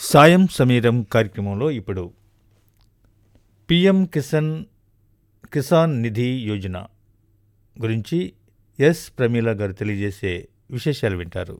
సాయం సమీరం కార్యక్రమంలో ఇప్పుడు పిఎం కిసాన్ కిసాన్ నిధి యోజన గురించి ఎస్ ప్రమీల గారు తెలియజేసే విశేషాలు వింటారు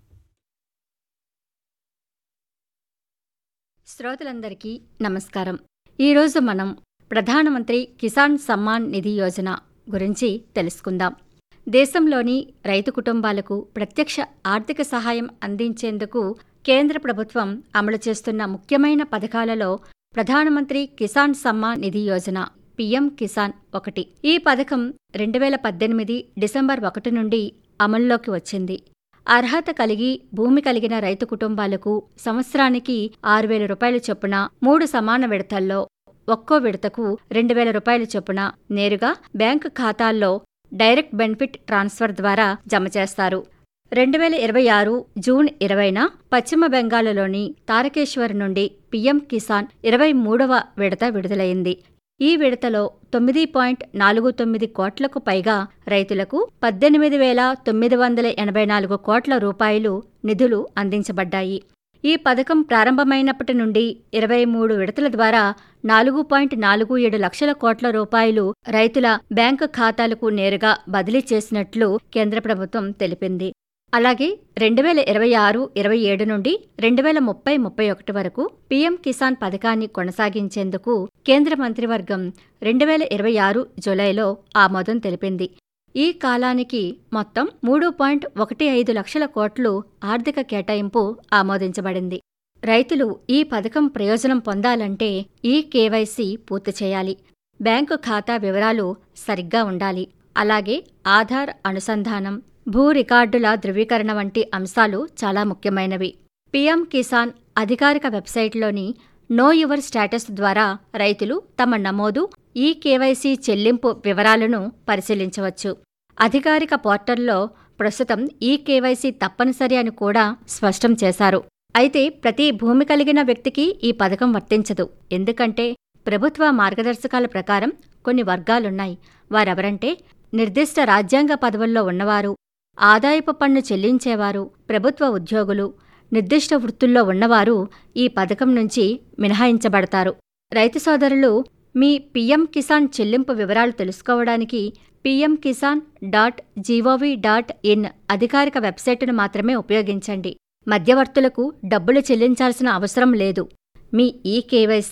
శ్రోతలందరికీ నమస్కారం ఈరోజు మనం ప్రధానమంత్రి కిసాన్ సమ్మాన్ నిధి యోజన గురించి తెలుసుకుందాం దేశంలోని రైతు కుటుంబాలకు ప్రత్యక్ష ఆర్థిక సహాయం అందించేందుకు కేంద్ర ప్రభుత్వం అమలు చేస్తున్న ముఖ్యమైన పథకాలలో ప్రధానమంత్రి కిసాన్ సమ్మాన్ నిధి యోజన పీఎం కిసాన్ ఒకటి ఈ పథకం రెండు వేల పద్దెనిమిది డిసెంబర్ ఒకటి నుండి అమల్లోకి వచ్చింది అర్హత కలిగి భూమి కలిగిన రైతు కుటుంబాలకు సంవత్సరానికి ఆరు వేల రూపాయల చొప్పున మూడు సమాన విడతల్లో ఒక్కో విడతకు రెండు వేల రూపాయల చొప్పున నేరుగా బ్యాంకు ఖాతాల్లో డైరెక్ట్ బెనిఫిట్ ట్రాన్స్ఫర్ ద్వారా జమ చేస్తారు రెండు వేల ఇరవై ఆరు జూన్ ఇరవైన పశ్చిమ బెంగాల్లోని తారకేశ్వర్ నుండి పీఎం కిసాన్ ఇరవై మూడవ విడత విడుదలైంది ఈ విడతలో తొమ్మిది పాయింట్ నాలుగు తొమ్మిది కోట్లకు పైగా రైతులకు పద్దెనిమిది వేల తొమ్మిది వందల ఎనభై నాలుగు కోట్ల రూపాయలు నిధులు అందించబడ్డాయి ఈ పథకం ప్రారంభమైనప్పటి నుండి ఇరవై మూడు విడతల ద్వారా నాలుగు పాయింట్ నాలుగు ఏడు లక్షల కోట్ల రూపాయలు రైతుల బ్యాంకు ఖాతాలకు నేరుగా బదిలీ చేసినట్లు కేంద్ర ప్రభుత్వం తెలిపింది అలాగే రెండు వేల ఇరవై ఆరు ఇరవై ఏడు నుండి రెండు వేల ముప్పై ముప్పై ఒకటి వరకు పీఎం కిసాన్ పథకాన్ని కొనసాగించేందుకు కేంద్ర మంత్రివర్గం రెండు వేల ఇరవై ఆరు జులైలో ఆమోదం తెలిపింది ఈ కాలానికి మొత్తం మూడు పాయింట్ ఒకటి ఐదు లక్షల కోట్లు ఆర్థిక కేటాయింపు ఆమోదించబడింది రైతులు ఈ పథకం ప్రయోజనం పొందాలంటే ఈ కేవైసీ పూర్తి చేయాలి బ్యాంకు ఖాతా వివరాలు సరిగ్గా ఉండాలి అలాగే ఆధార్ అనుసంధానం భూ రికార్డుల ధృవీకరణ వంటి అంశాలు చాలా ముఖ్యమైనవి పీఎం కిసాన్ అధికారిక వెబ్సైట్లోని నో యువర్ స్టేటస్ ద్వారా రైతులు తమ నమోదు ఈ కేవైసీ చెల్లింపు వివరాలను పరిశీలించవచ్చు అధికారిక పోర్టల్లో ప్రస్తుతం ఈ కేవైసీ తప్పనిసరి అని కూడా స్పష్టం చేశారు అయితే ప్రతి భూమి కలిగిన వ్యక్తికి ఈ పథకం వర్తించదు ఎందుకంటే ప్రభుత్వ మార్గదర్శకాల ప్రకారం కొన్ని వర్గాలున్నాయి వారెవరంటే నిర్దిష్ట రాజ్యాంగ పదవుల్లో ఉన్నవారు ఆదాయపు పన్ను చెల్లించేవారు ప్రభుత్వ ఉద్యోగులు నిర్దిష్ట వృత్తుల్లో ఉన్నవారు ఈ పథకం నుంచి మినహాయించబడతారు రైతు సోదరులు మీ పీఎం కిసాన్ చెల్లింపు వివరాలు తెలుసుకోవడానికి P M Kisan dot G O V dot in అధికారిక వెబ్సైటును మాత్రమే ఉపయోగించండి మధ్యవర్తులకు డబ్బులు చెల్లించాల్సిన అవసరం లేదు మీ ఈ కేవైసీ